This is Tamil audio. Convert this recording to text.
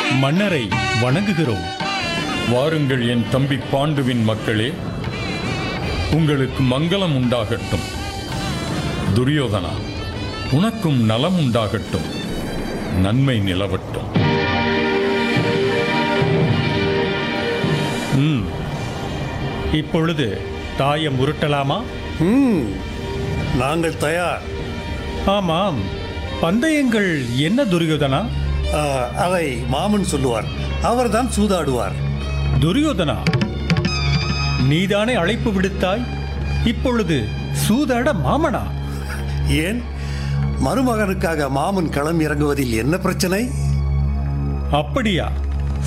மன்னரை வணங்குகிறோம் வாருங்கள் என் தம்பி பாண்டுவின் மக்களே உங்களுக்கு மங்களம் உண்டாகட்டும் துரியோதனா உனக்கும் நலம் உண்டாகட்டும் நன்மை நிலவட்டும் ம் இப்பொழுது தாயம் உருட்டலாமா ம் நாங்கள் தயார் ஆமாம் பந்தயங்கள் என்ன துரியோதனா ஆ, அதை மாமன் சொல்லுவார் அவர்தான் சூதாடுவார் துரியோதனா நீதானே அழைப்பு விடுத்தாய் இப்பொழுது சூதாட மாமனா ஏன் மருமகனுக்காக மாமன் களம் இறங்குவதில் என்ன பிரச்சனை அப்படியா